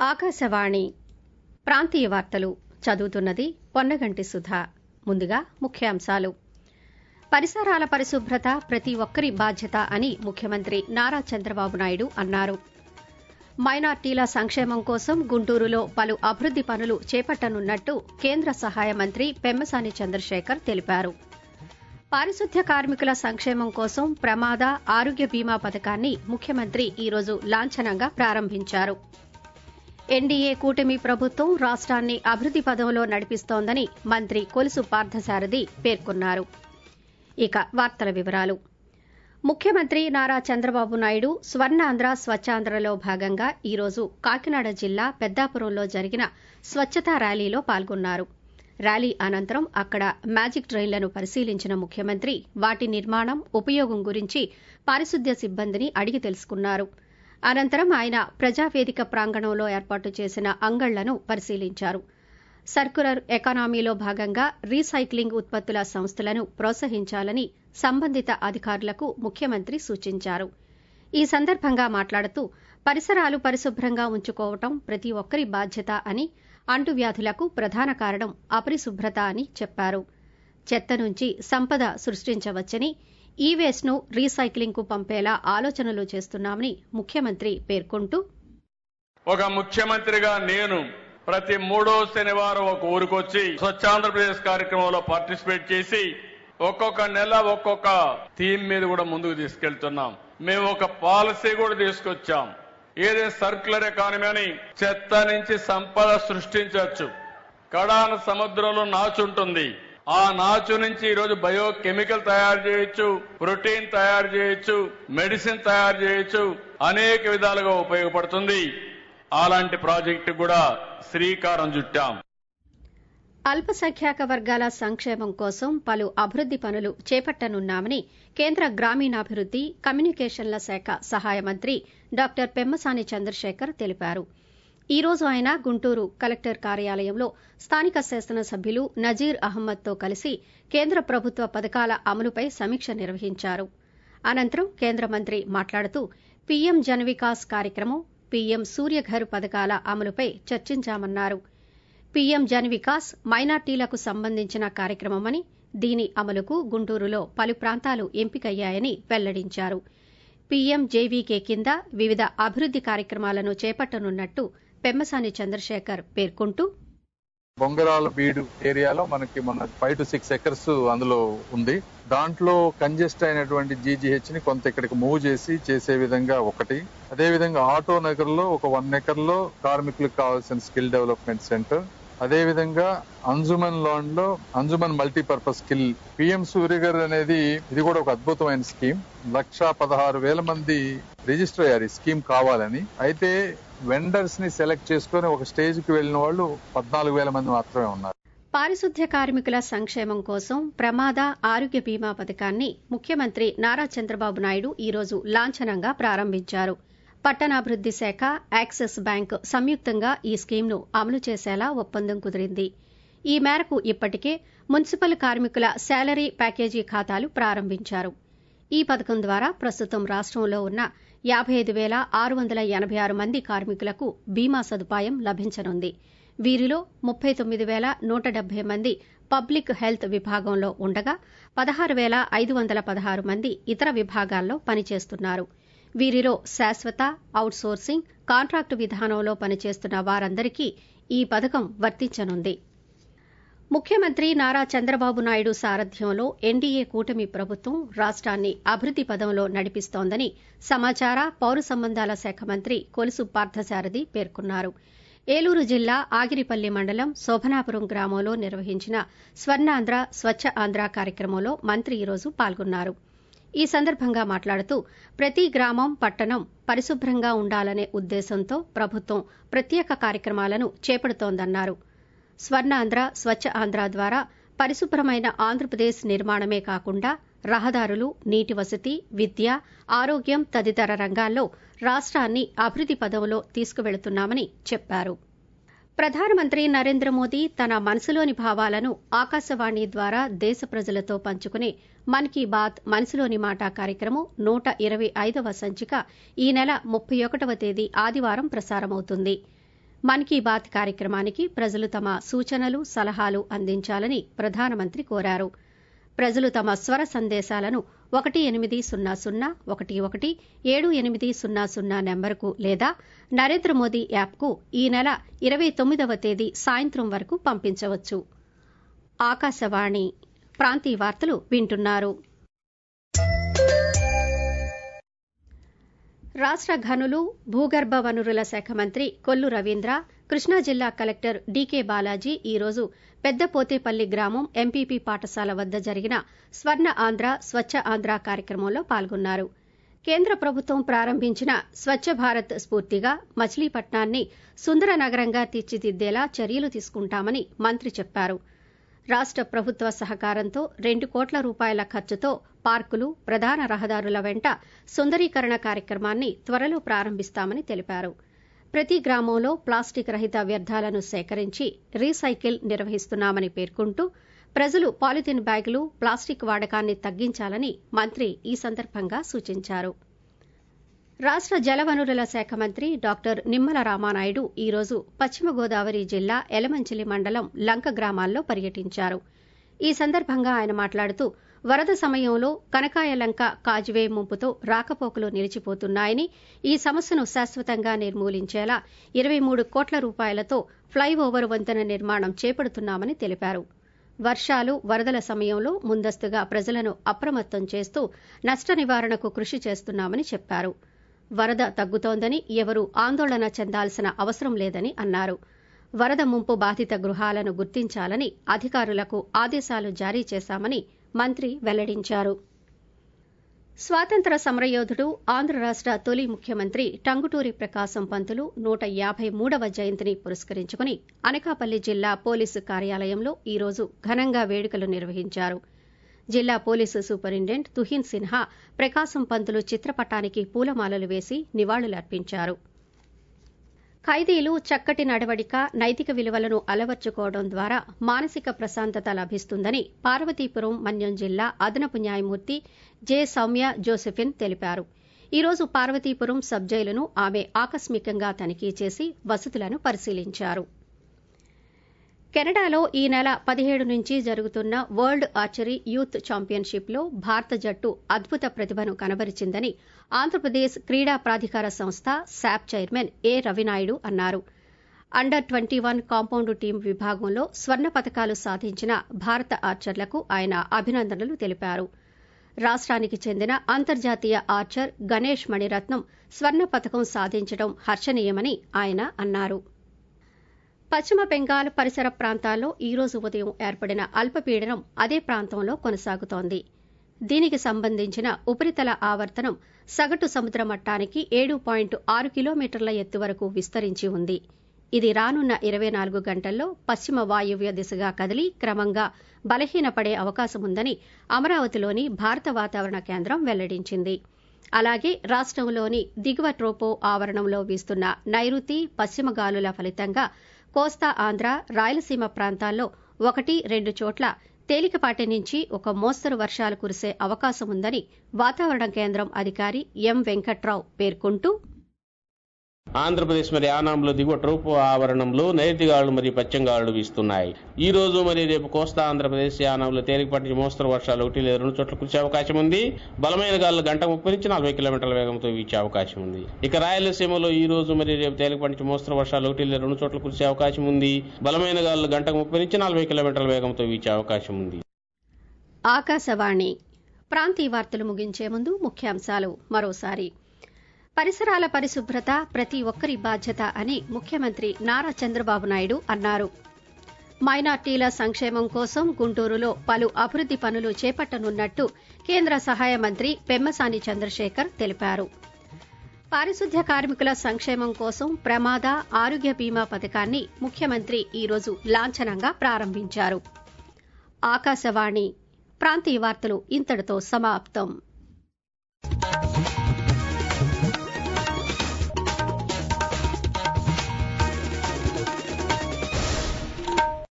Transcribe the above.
ఆకాశవాణి ప్రాంతీయ వార్తలు చదువుతున్నది పొన్నగంటి సుధా ముందుగా ముఖ్యాంశాలు పరిసరాల పరిశుభ్రత ప్రతి ఒక్కరి బాధ్యత అని ముఖ్యమంత్రి నారా చంద్రబాబు నాయుడు అన్నారు మైనార్టీల సంక్షేమం కోసం గుంటూరులో పలు అభివృద్ది పనులు చేపట్టనున్నట్టు కేంద్ర సహాయ మంత్రి పెమ్మసాని చంద్రశేఖర్ తెలిపారు పారిశుద్ధ్య కార్మికుల సంక్షేమం కోసం ప్రమాద ఆరోగ్య బీమా పథకాన్ని ముఖ్యమంత్రి ఈరోజు లాంఛనంగా ప్రారంభించారు ఎన్డీఏ కూటమి ప్రభుత్వం రాష్ట్రాన్ని అభివృద్ది పదంలో నడిపిస్తోందని మంత్రి కొలుసు పార్థసారథి పేర్కొన్నారు ఇక వార్తల వివరాలు ముఖ్యమంత్రి నారా చంద్రబాబు నాయుడు స్వర్ణాంధ్ర స్వచ్ఛాంధ్రలో భాగంగా ఈరోజు కాకినాడ జిల్లా పెద్దాపురంలో జరిగిన స్వచ్ఛతా ర్యాలీలో పాల్గొన్నారు ర్యాలీ అనంతరం అక్కడ మ్యాజిక్ ట్రైన్లను పరిశీలించిన ముఖ్యమంత్రి వాటి నిర్మాణం ఉపయోగం గురించి పారిశుద్ధ్య సిబ్బందిని అడిగి తెలుసుకున్నారు అనంతరం ఆయన ప్రజావేదిక ప్రాంగణంలో ఏర్పాటు చేసిన అంగళ్లను పరిశీలించారు సర్కులర్ ఎకానమీలో భాగంగా రీసైక్లింగ్ ఉత్పత్తుల సంస్థలను ప్రోత్సహించాలని సంబంధిత అధికారులకు ముఖ్యమంత్రి సూచించారు ఈ సందర్భంగా మాట్లాడుతూ పరిసరాలు పరిశుభ్రంగా ఉంచుకోవటం ప్రతి ఒక్కరి బాధ్యత అని అంటువ్యాధులకు ప్రధాన కారణం అపరిశుభ్రత అని చెప్పారు చెత్త నుంచి సంపద సృష్టించవచ్చని ఈ వేస్ట్ ను రీసైక్లింగ్ కు పంపేలా ఆలోచనలు చేస్తున్నామని ముఖ్యమంత్రి పేర్కొంటూ ఒక ముఖ్యమంత్రిగా నేను ప్రతి మూడో శనివారం ఒక ఊరికొచ్చి స్వచ్ఛాంధ్రప్రదేశ్ కార్యక్రమంలో పార్టిసిపేట్ చేసి ఒక్కొక్క నెల ఒక్కొక్క థీమ్ మీద కూడా ముందుకు తీసుకెళ్తున్నాం మేము ఒక పాలసీ కూడా తీసుకొచ్చాం ఏదే సర్క్యులర్ ఎకానమీ అని చెత్త నుంచి సంపద సృష్టించవచ్చు కడాన సముద్రంలో నాచు ఉంటుంది ఆ నాచు నుంచి ఈరోజు బయో కెమికల్ తయారు చేయొచ్చు ప్రోటీన్ తయారు చేయొచ్చు మెడిసిన్ తయారు చేయొచ్చు అనేక విధాలుగా ఉపయోగపడుతుంది అలాంటి ప్రాజెక్టు కూడా శ్రీకారం చుట్టాం అల్పసంఖ్యాక వర్గాల సంక్షేమం కోసం పలు అభివృద్ది పనులు చేపట్టనున్నామని కేంద్ర గ్రామీణాభివృద్ది కమ్యూనికేషన్ల శాఖ సహాయ మంత్రి డాక్టర్ పెమ్మసాని చంద్రశేఖర్ తెలిపారు ఈ రోజు ఆయన గుంటూరు కలెక్టర్ కార్యాలయంలో స్థానిక శాసనసభ్యులు నజీర్ అహ్మద్తో కలిసి కేంద్ర ప్రభుత్వ పథకాల అమలుపై సమీక్ష నిర్వహించారు అనంతరం కేంద్ర మంత్రి మాట్లాడుతూ పీఎం జన్ వికాస్ కార్యక్రమం పీఎం సూర్యఘర్ పథకాల అమలుపై చర్చించామన్నారు పీఎం జన్ వికాస్ మైనార్టీలకు సంబంధించిన కార్యక్రమమని దీని అమలుకు గుంటూరులో పలు ప్రాంతాలు ఎంపికయ్యాయని వెల్లడించారు పీఎం జేవీకే కింద వివిధ అభివృద్ది కార్యక్రమాలను చేపట్టనున్నట్టు పెమ్మసాని చంద్రశేఖర్ పేర్కొంటూ బొంగరాల బీడు ఏరియాలో మనకి మన ఫైవ్ టు సిక్స్ ఎకర్స్ అందులో ఉంది దాంట్లో కంజెస్ట్ అయినటువంటి జీజీహెచ్ ని కొంత ఇక్కడికి మూవ్ చేసి చేసే విధంగా ఒకటి అదే విధంగా ఆటో నగర్ లో ఒక వన్ ఎకర్ లో కార్మికులకు కావాల్సిన స్కిల్ డెవలప్మెంట్ సెంటర్ అదే విధంగా అంజుమన్ లాండ్ లో Anjuman multipurpose skill P M Suryaghar అనేది ఇది కూడా ఒక అద్భుతమైన స్కీమ్ లక్ష పదహారు వేల మంది రిజిస్టర్ అయ్యారు ఈ స్కీమ్ కావాలని అయితే వెండర్స్ ని సెలెక్ట్ చేసుకుని ఒక స్టేజ్ కి వెళ్ళిన వాళ్ళు పద్నాలుగు వేల మంది మాత్రమే ఉన్నారు పారిశుద్ధ్య కార్మికుల సంక్షేమం కోసం ప్రమాద ఆరోగ్య బీమా పథకాన్ని ముఖ్యమంత్రి నారా చంద్రబాబు నాయుడు ఈరోజు లాంఛనంగా ప్రారంభించారు పట్టణాభివృద్ది శాఖ యాక్సిస్ బ్యాంక్ సంయుక్తంగా ఈ స్కీమ్ను అమలు చేసేలా ఒప్పందం కుదిరింది ఈ మేరకు ఇప్పటికే మున్సిపల్ కార్మికుల శాలరీ ప్యాకేజీ ఖాతాలు ప్రారంభించారు ఈ పథకం ద్వారా ప్రస్తుతం రాష్టంలో ఉన్న యాబై ఐదు వేల ఆరు వందల ఎనభై ఆరు మంది కార్మికులకు బీమా సదుపాయం లభించనుంది వీరిలో ముప్పై తొమ్మిది వేల నూట డెబ్బై మంది పబ్లిక్ హెల్త్ విభాగంలో ఉండగా పదహారు వేల ఐదు వందల పదహారు మంది ఇతర విభాగాల్లో పనిచేస్తున్నారు వీరిలో శాశ్వత అవుట్సోర్సింగ్ కాంట్రాక్టు విధానంలో పనిచేస్తున్న వారందరికీ ఈ పథకం వర్తించనుంది ముఖ్యమంత్రి నారా చంద్రబాబు నాయుడు సారథ్యంలో ఎన్డీఏ కూటమి ప్రభుత్వం రాష్ట్రాన్ని అభివృద్ది పదంలో నడిపిస్తోందని సమాచార పౌర సంబంధాల శాఖ మంత్రి కొలుసు పార్థసారథి పేర్కొన్నారు ఏలూరు జిల్లా ఆగిరిపల్లి మండలం శోభనాపురం గ్రామంలో నిర్వహించిన స్వర్ణాంధ్ర స్వచ్ఛ ఆంధ్ర కార్యక్రమంలో మంత్రి ఈరోజు పాల్గొన్నారు ఈ సందర్భంగా మాట్లాడుతూ ప్రతి గ్రామం పట్టణం పరిశుభ్రంగా ఉండాలనే ఉద్దేశంతో ప్రభుత్వం ప్రత్యేక కార్యక్రమాలను చేపడుతోందన్నారు స్వర్ణాంధ్ర స్వచ్ఛ ఆంధ్ర ద్వారా పరిశుభ్రమైన ఆంధ్రప్రదేశ్ నిర్మాణమే కాకుండా రహదారులు నీటి వసతి విద్య ఆరోగ్యం తదితర రంగాల్లో రాష్ట్రాన్ని అభివృద్ది పదంలో తీసుకువెళుతున్నామని చెప్పారు ప్రధానమంత్రి నరేంద్ర మోదీ తన మనసులోని భావాలను ఆకాశవాణి ద్వారా దేశ ప్రజలతో పంచుకునే మన్ కీ బాత్ మనసులోని మాట కార్యక్రమం నూట ఇరవై ఐదవ సంచిక ఈ నెల ముప్పై ఒకటవ తేదీ ఆదివారం ప్రసారమవుతుంది మన్ కీ బాత్ కార్యక్రమానికి ప్రజలు తమ సూచనలు సలహాలు అందించాలని ప్రధానమంత్రి కోరారు ప్రజలు తమ స్వర సందేశాలను ఒకటి ఎనిమిది సున్నా సున్నా ఒకటి ఒకటి ఏడు ఎనిమిది సున్నా సున్నా నెంబర్కు లేదా నరేంద్ర మోదీ యాప్కు ఈ నెల ఇరవై తొమ్మిదవ తేదీ సాయంత్రం వరకు పంపించవచ్చు ఆకాశవాణి ప్రాంతీయ వార్తలు వింటున్నారు రాష్ట ఘనులు భూగర్భ వనరుల శాఖ మంత్రి కొల్లు రవీంద్ర కృష్ణా జిల్లా కలెక్టర్ డీకే బాలాజీ ఈ రోజు పెద్దపోతేపల్లి గ్రామం ఎంపీపీ పాఠశాల వద్ద జరిగిన స్వర్ణ ఆంధ్ర స్వచ్ఛ ఆంధ్ర కార్యక్రమంలో పాల్గొన్నారు కేంద్ర ప్రభుత్వం ప్రారంభించిన స్వచ్ఛ భారత్ స్ఫూర్తిగా మచిలీపట్నాన్ని సుందర నగరంగా తీర్చిదిద్దేలా చర్యలు తీసుకుంటామని మంత్రి చెప్పారు రాష్ట ప్రభుత్వ సహకారంతో రెండు కోట్ల రూపాయల ఖర్చుతో పార్కులు ప్రధాన రహదారుల వెంట సుందరీకరణ కార్యక్రమాన్ని త్వరలో ప్రారంభిస్తామని తెలిపారు ప్రతి గ్రామంలో ప్లాస్టిక్ రహిత వ్యర్థాలను సేకరించి రీసైకిల్ నిర్వహిస్తున్నామని పేర్కొంటూ ప్రజలు పాలిథిన్ బ్యాగులు ప్లాస్టిక్ వాడకాన్ని తగ్గించాలని మంత్రి ఈ సందర్భంగా సూచించారు రాష్ట జలవనరుల శాఖ మంత్రి డాక్టర్ నిమ్మల రామానాయుడు ఈ రోజు పశ్చిమ గోదావరి జిల్లా ఎలమంచిలి మండలం లంక గ్రామాల్లో పర్యటించారు ఈ సందర్భంగా ఆయన మాట్లాడుతూ వరద సమయంలో కనకాయలంక కాజువే ముంపుతో రాకపోకలు నిలిచిపోతున్నాయని ఈ సమస్యను శాశ్వతంగా నిర్మూలించేలా ఇరవై మూడు కోట్ల రూపాయలతో ఫ్లైఓవర్ వంతెన నిర్మాణం చేపడుతున్నామని తెలిపారు వర్షాలు వరదల సమయంలో ముందస్తుగా ప్రజలను అప్రమత్తం చేస్తూ నష్ట నివారణకు కృషి చేస్తున్నామని చెప్పారు వరద తగ్గుతోందని ఎవరూ ఆందోళన చెందాల్సిన అవసరం లేదని అన్నారు వరద ముంపు బాధిత గృహాలను గుర్తించాలని అధికారులకు ఆదేశాలు జారీ చేశామని మంత్రి వెల్లడించారు స్వాతంత్ర సమరయోధుడు ఆంధ్ర రాష్ట తొలి ముఖ్యమంత్రి టంగుటూరి ప్రకాశం పంతులు నూట యాభై మూడవ జయంతిని పురస్కరించుకుని అనకాపల్లి జిల్లా పోలీసు కార్యాలయంలో ఈ రోజు ఘనంగా వేడుకలు నిర్వహించారు జిల్లా పోలీసు సూపరింటెండెంట్ తుహిన్ సిన్హా ప్రకాశం పంతులు చిత్రపటానికి పూలమాలలు వేసి నివాళులర్పించారు ఖైదీలు చక్కటి నడవడిక నైతిక విలువలను అలవర్చుకోవడం ద్వారా మానసిక ప్రశాంతత లభిస్తుందని పార్వతీపురం మన్యం జిల్లా అదనపు న్యాయమూర్తి జె సౌమ్య జోసెఫిన్ తెలిపారు ఈ రోజు పార్వతీపురం సబ్ జైలును ఆమె ఆకస్మికంగా తనిఖీ చేసి వసతులను పరిశీలించారు కెనడాలో ఈ నెల పదిహేడు నుంచి జరుగుతున్న వరల్డ్ ఆర్చరీ యూత్ ఛాంపియన్షిప్లో భారత జట్టు అద్భుత ప్రతిభను కనబరిచిందని ఆంధ్రప్రదేశ్ క్రీడా ప్రాధికార సంస్థ శాప్ చైర్మన్ ఏ రవినాయుడు అన్నారు under twenty one compound team విభాగంలో స్వర్ణ పతకాలు సాధించిన భారత ఆర్చర్లకు ఆయన అభినందనలు తెలిపారు రాష్ట్రానికి చెందిన అంతర్జాతీయ ఆర్చర్ గణేష్ మణిరత్నం స్వర్ణ పతకం సాధించడం హర్షణీయమని ఆయన అన్నారు పశ్చిమ బెంగాల్ పరిసర ప్రాంతాల్లో ఈ రోజు ఉదయం ఏర్పడిన అల్పపీడనం అదే ప్రాంతంలో కొనసాగుతోంది దీనికి సంబంధించిన ఉపరితల ఆవర్తనం సగటు సముద్ర మట్టానికి ఏడు పాయింట్ ఆరు కిలోమీటర్ల ఎత్తు వరకు విస్తరించి ఉంది ఇది రానున్న ఇరవై నాలుగు గంటల్లో పశ్చిమ వాయువ్య దిశగా కదిలి క్రమంగా బలహీనపడే అవకాశముందని అమరావతిలోని భారత వాతావరణ కేంద్రం వెల్లడించింది అలాగే రాష్టంలోని దిగువ ట్రోపో ఆవరణంలో వీస్తున్న నైరుతి పశ్చిమ గాలుల ఫలితంగా కోస్తా ఆంధ్ర రాయలసీమ ప్రాంతాల్లో ఒకటి రెండు చోట్ల తేలికపాటి నుంచి ఒక మోస్తరు వర్షాలు కురిసే అవకాశం ఉందని వాతావరణ కేంద్రం అధికారి ఎం వెంకట్రావు పేర్కొంటూ ఆంధ్రప్రదేశ్ మరి యానాంలో దిగువ ట్రోపు ఆవరణంలో నైరుతి గాలులు మరియు పశ్చిమ గాలులు వీస్తున్నాయి ఈ రోజు మరి రేపు కోస్తా ఆంధ్రప్రదేశ్ యానాంలో తేలికపాటి నుంచి మోస్తరు వర్షాలు ఒకటి లేదా రెండు చోట్ల కురిసే అవకాశం ఉంది బలమైన గాలులు గంట ముప్పై నుంచి నలభై కిలోమీటర్ల వేగంతో వీచే అవకాశం ఉంది ఇక రాయలసీమలో ఈ రోజు మరి రేపు తేలికపాటి నుంచి మోస్తరు వర్షాలు ఒకటి లేదా రెండు చోట్ల కురిసే అవకాశం ఉంది బలమైన గాలులు గంట ముప్పై నుంచి నలభై కిలోమీటర్ల వేగంతో వీచే అవకాశం ఉంది ఆకాశవాణి ప్రాంతీయ వార్తలు ముగించే ముందు ముఖ్యాంశాలు మరోసారి పరిసరాల పరిశుభ్రత ప్రతి ఒక్కరి బాధ్యత అని ముఖ్యమంత్రి నారా చంద్రబాబు నాయుడు అన్నారు మైనార్టీల సంక్షేమం కోసం గుంటూరులో పలు అభివృద్ది పనులు చేపట్టనున్నట్టు కేంద్ర సహాయ మంత్రి పెమ్మసాని చంద్రశేఖర్ తెలిపారు పారిశుద్ధ్య కార్మికుల సంక్షేమం కోసం ప్రమాద ఆరోగ్య బీమా పథకాన్ని ముఖ్యమంత్రి ఈరోజు లాంఛనంగా ప్రారంభించారు ఆకాశవాణి ప్రాంతీయ వార్తలు ఇంతటితో సమాప్తం